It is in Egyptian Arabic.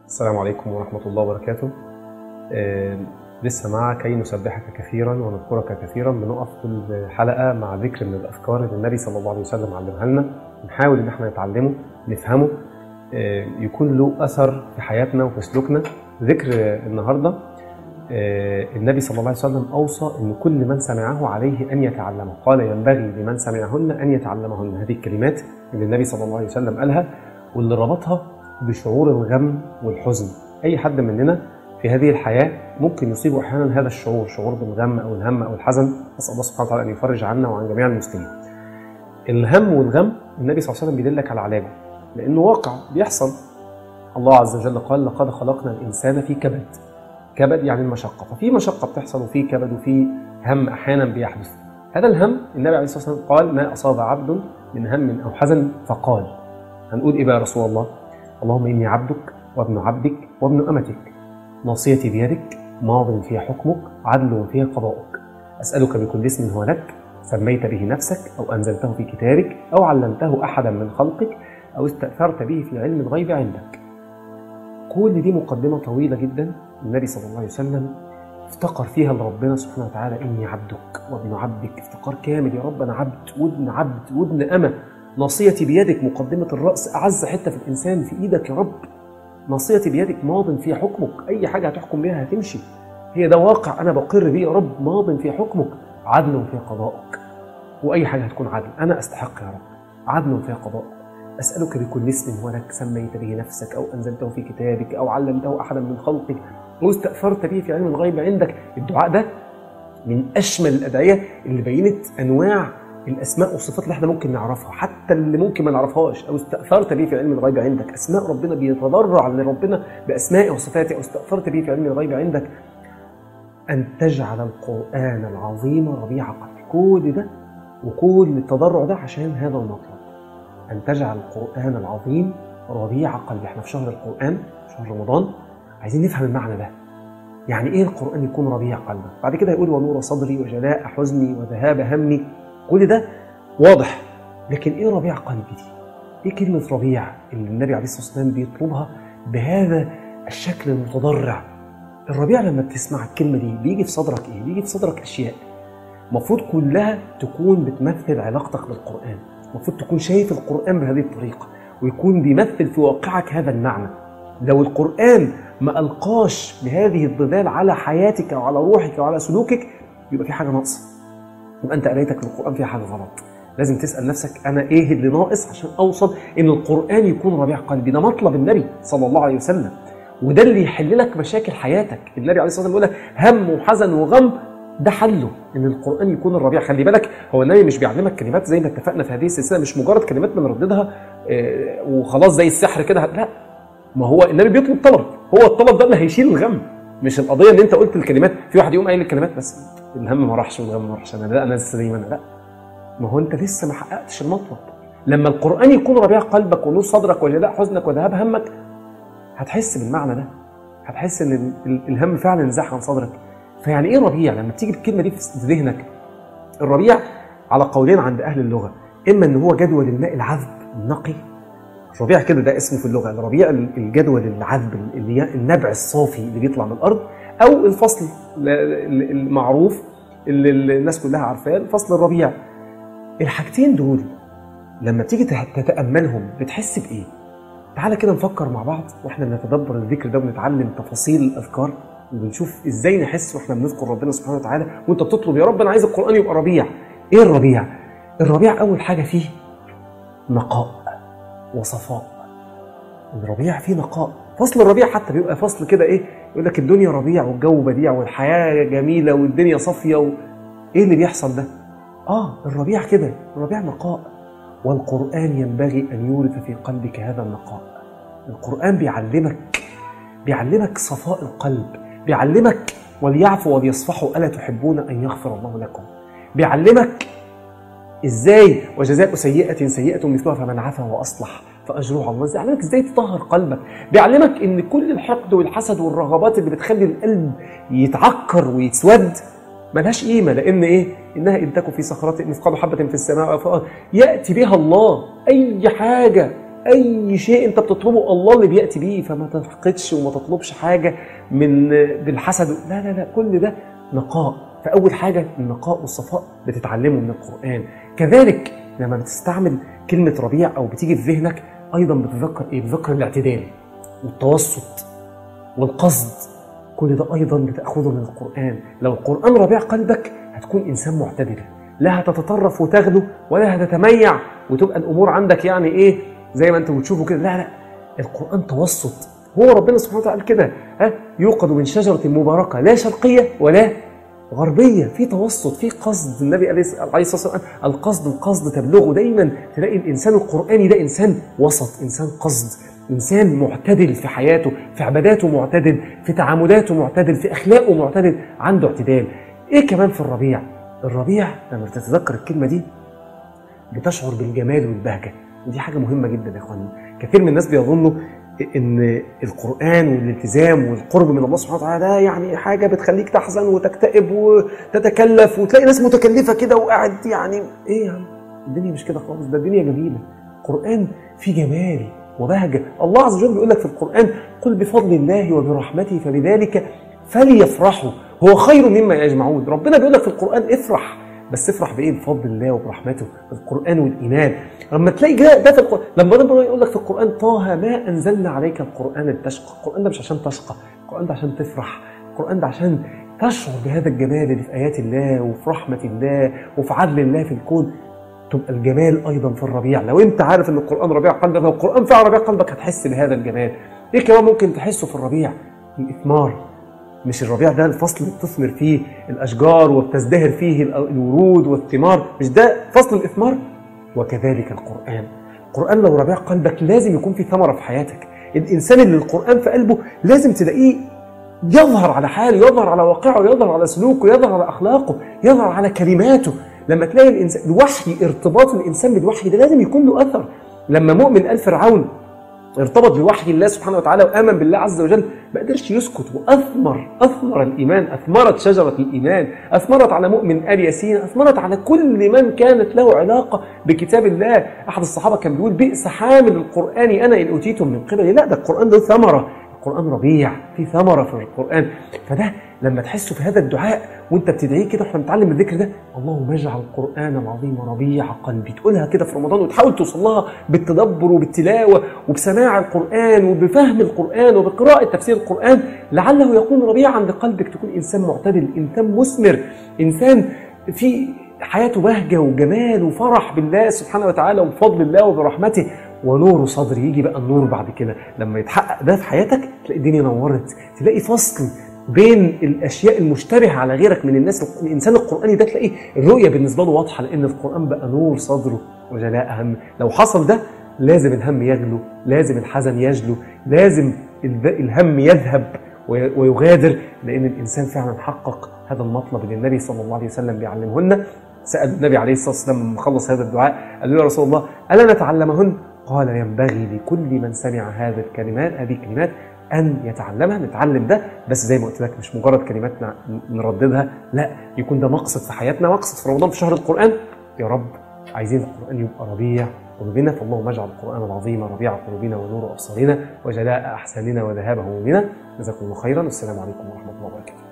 السلام عليكم ورحمة الله وبركاته آه، لسه مع كي نسبحك كثيرا ونذكرك كثيرا بنقف كل حلقة مع ذكر من الأذكار اللي النبي صلى الله عليه وسلم علمها لنا نحاول إن احنا نتعلمه نفهمه آه، يكون له أثر في حياتنا وفي سلوكنا ذكر آه، النهاردة آه، النبي صلى الله عليه وسلم أوصى أن كل من سمعه عليه أن يتعلمه قال ينبغي لمن سمعهن أن يتعلمهن هذه الكلمات اللي النبي صلى الله عليه وسلم قالها واللي ربطها بشعور الغم والحزن أي حد مننا في هذه الحياة ممكن يصيبه أحيانا هذا الشعور شعور بالغم أو الهم أو الحزن أسأل الله سبحانه وتعالى أن يفرج عنا وعن جميع المسلمين الهم والغم النبي صلى الله عليه وسلم بيدلك على علاجه لأنه واقع بيحصل الله عز وجل قال لقد خلقنا الإنسان في كبد كبد يعني المشقة ففي مشقة بتحصل وفي كبد وفي هم أحيانا بيحدث هذا الهم النبي عليه الصلاة والسلام قال ما أصاب عبد من هم أو حزن فقال هنقول إيه بقى يا رسول الله اللهم إني عبدك وابن عبدك وابن أمتك ناصيتي بيدك ماض في حكمك عدل في قضاؤك أسألك بكل اسم هو لك سميت به نفسك أو أنزلته في كتابك أو علمته أحدا من خلقك أو استأثرت به في علم الغيب عندك كل دي مقدمة طويلة جدا النبي صلى الله عليه وسلم افتقر فيها لربنا سبحانه وتعالى إني عبدك وابن عبدك افتقار كامل يا رب أنا عبد وابن عبد وابن أمة ناصيتي بيدك مقدمة الرأس أعز حتة في الإنسان في إيدك يا رب ناصيتي بيدك ماض في حكمك أي حاجة هتحكم بيها هتمشي هي ده واقع أنا بقر بيه يا رب ماض في حكمك عدل في قضائك وأي حاجة هتكون عدل أنا أستحق يا رب عدل في قضائك أسألك بكل اسم هو لك سميت به نفسك أو أنزلته في كتابك أو علمته أحدا من خلقك أو استأثرت به في علم الغيب عندك الدعاء ده من أشمل الأدعية اللي بينت أنواع الاسماء والصفات اللي احنا ممكن نعرفها حتى اللي ممكن ما نعرفهاش او استاثرت به في علم الغيب عندك اسماء ربنا بيتضرع لربنا باسمائه وصفاته او استاثرت به في علم الغيب عندك ان تجعل القران العظيم ربيع قلبي كل ده وكل التضرع ده عشان هذا المطلب ان تجعل القران العظيم ربيع قلبي احنا في شهر القران شهر رمضان عايزين نفهم المعنى ده يعني ايه القران يكون ربيع قلبك بعد كده يقول ونور صدري وجلاء حزني وذهاب همي كل ده واضح لكن ايه ربيع قلبي دي؟ ايه كلمة ربيع اللي النبي عليه الصلاة والسلام بيطلبها بهذا الشكل المتضرع؟ الربيع لما بتسمع الكلمة دي بيجي في صدرك ايه؟ بيجي في صدرك اشياء المفروض كلها تكون بتمثل علاقتك بالقرآن المفروض تكون شايف القرآن بهذه الطريقة ويكون بيمثل في واقعك هذا المعنى لو القرآن ما ألقاش بهذه الظلال على حياتك وعلى روحك وعلى سلوكك يبقى في حاجة ناقصة يبقى انت قرايتك للقران فيها حاجه غلط لازم تسال نفسك انا ايه اللي ناقص عشان اوصل ان القران يكون ربيع قلبي ده مطلب النبي صلى الله عليه وسلم وده اللي يحل لك مشاكل حياتك النبي عليه الصلاه والسلام بيقول لك هم وحزن وغم ده حله ان القران يكون الربيع خلي بالك هو النبي مش بيعلمك كلمات زي ما اتفقنا في هذه السلسله مش مجرد كلمات بنرددها آه، وخلاص زي السحر كده لا ما هو النبي بيطلب طلب هو الطلب ده اللي هيشيل الغم مش القضيه ان انت قلت الكلمات في واحد يقوم قايل الكلمات بس الهم ما راحش والغم ما راحش انا لا انا لسه زي ما انا لا ما هو انت لسه ما حققتش المطلب لما القران يكون ربيع قلبك ونور صدرك وجلاء حزنك وذهاب همك هتحس بالمعنى ده هتحس ان ال- ال- الهم فعلا انزاح عن صدرك فيعني ايه ربيع لما تيجي الكلمه دي في ذهنك الربيع على قولين عند اهل اللغه اما ان هو جدول الماء العذب النقي الربيع كده ده اسمه في اللغه الربيع الجدول العذب اللي هي النبع الصافي اللي بيطلع من الارض او الفصل ال- ال- المعروف اللي الناس كلها عارفاه الفصل الربيع الحاجتين دول لما تيجي تت- تتاملهم بتحس بايه تعالى كده نفكر مع بعض واحنا بنتدبر الذكر ده ونتعلم تفاصيل الاذكار وبنشوف ازاي نحس واحنا بنذكر ربنا سبحانه وتعالى وانت بتطلب يا رب انا عايز القران يبقى ربيع ايه الربيع الربيع اول حاجه فيه نقاء وصفاء الربيع فيه نقاء فصل الربيع حتى بيبقى فصل كده ايه يقول لك الدنيا ربيع والجو بديع والحياه جميله والدنيا صافيه و... ايه اللي بيحصل ده اه الربيع كده الربيع نقاء والقران ينبغي ان يورث في قلبك هذا النقاء القران بيعلمك بيعلمك صفاء القلب بيعلمك وليعفوا وليصفحوا الا تحبون ان يغفر الله لكم بيعلمك ازاي وجزاء سيئة سيئة مثلها فمن عفا واصلح فاجره على الله بيعلمك ازاي تطهر قلبك بيعلمك ان كل الحقد والحسد والرغبات اللي بتخلي القلب يتعكر ويتسود ملهاش قيمه لان ايه انها ان تكن في صخرة مثقال حبه في السماء أو في الارض ياتي بها الله اي حاجه اي شيء انت بتطلبه الله اللي بياتي بيه فما تحقدش وما تطلبش حاجه من بالحسد لا لا لا كل ده نقاء فاول حاجه النقاء والصفاء بتتعلمه من القران كذلك لما بتستعمل كلمه ربيع او بتيجي في ذهنك ايضا بتذكر ايه بتذكر الاعتدال والتوسط والقصد كل ده ايضا بتاخذه من القران لو القران ربيع قلبك هتكون انسان معتدل لا هتتطرف وتغلو ولا هتتميع وتبقى الامور عندك يعني ايه زي ما انتم بتشوفوا كده لا لا القران توسط هو ربنا سبحانه وتعالى كده ها يوقد من شجره مباركه لا شرقيه ولا غربيه في توسط في قصد النبي عليه الصلاه والسلام القصد القصد تبلغه دايما تلاقي الانسان القراني ده انسان وسط انسان قصد انسان معتدل في حياته في عباداته معتدل في تعاملاته معتدل في اخلاقه معتدل عنده اعتدال ايه كمان في الربيع الربيع لما بتتذكر الكلمه دي بتشعر بالجمال والبهجه ودي حاجه مهمه جدا يا اخواني كثير من الناس بيظنوا ان القران والالتزام والقرب من الله سبحانه وتعالى ده يعني حاجه بتخليك تحزن وتكتئب وتتكلف وتلاقي ناس متكلفه كده وقاعد يعني ايه يا عم الدنيا مش كده خالص ده الدنيا جميله القران فيه جمال وبهجه الله عز وجل بيقول لك في القران قل بفضل الله وبرحمته فبذلك فليفرحوا هو خير مما يجمعون ربنا بيقول لك في القران افرح بس افرح بايه بفضل الله وبرحمته القران والايمان لما تلاقي ده, ده في القران لما ربنا يقول لك في القران طه ما انزلنا عليك القران لتشقى القران ده مش عشان تشقى القران ده عشان تفرح القران ده عشان تشعر بهذا الجمال اللي في ايات الله وفي رحمه الله وفي عدل الله في الكون تبقى الجمال ايضا في الربيع لو انت عارف ان القران ربيع قلبك لو القران فعلا ربيع قلبك هتحس بهذا الجمال ايه كمان ممكن تحسه في الربيع الاثمار مش الربيع ده الفصل اللي بتثمر فيه الاشجار وبتزدهر فيه الورود والثمار مش ده فصل الاثمار وكذلك القران القران لو ربيع قلبك لازم يكون في ثمره في حياتك الانسان اللي القران في قلبه لازم تلاقيه يظهر على حاله يظهر على واقعه يظهر على سلوكه يظهر على اخلاقه يظهر على كلماته لما تلاقي الانسان الوحي ارتباط الانسان بالوحي ده لازم يكون له اثر لما مؤمن ال فرعون ارتبط بوحي الله سبحانه وتعالى وامن بالله عز وجل ما قدرش يسكت واثمر اثمر الايمان اثمرت شجره الايمان اثمرت على مؤمن ال ياسين اثمرت على كل من كانت له علاقه بكتاب الله احد الصحابه كان بيقول بئس حامل القران انا ان اوتيتم من قبلي لا ده القران ده ثمره القرآن ربيع في ثمرة في القرآن فده لما تحسه في هذا الدعاء وانت بتدعيه كده واحنا بنتعلم الذكر ده اللهم اجعل القرآن العظيم ربيع قلبي تقولها كده في رمضان وتحاول توصل لها بالتدبر وبالتلاوة وبسماع القرآن وبفهم القرآن وبقراءة تفسير القرآن لعله يكون ربيعا لقلبك تكون إنسان معتدل إنسان مثمر إنسان في حياته بهجة وجمال وفرح بالله سبحانه وتعالى وبفضل الله وبرحمته ونور صدري يجي بقى النور بعد كده لما يتحقق ده في حياتك تلاقي الدنيا نورت تلاقي فصل بين الاشياء المشتبهه على غيرك من الناس الانسان القراني ده تلاقيه الرؤيه بالنسبه له واضحه لان القران بقى نور صدره وجلاء هم لو حصل ده لازم الهم يغلو لازم الحزن يجلو لازم الهم يذهب ويغادر لان الانسان فعلا حقق هذا المطلب اللي النبي صلى الله عليه وسلم بيعلمه لنا سال النبي عليه الصلاه والسلام لما خلص هذا الدعاء قال له يا رسول الله الا نتعلمهن قال ينبغي لكل من سمع هذه الكلمات هذه الكلمات ان يتعلمها نتعلم ده بس زي ما قلت لك مش مجرد كلمات نرددها لا يكون ده مقصد في حياتنا مقصد في رمضان في شهر القران يا رب عايزين القران يبقى ربيع قلوبنا فاللهم اجعل القران العظيم ربيع قلوبنا ونور ابصارنا وجلاء احساننا وذهاب همومنا جزاكم الله خيرا والسلام عليكم ورحمه الله وبركاته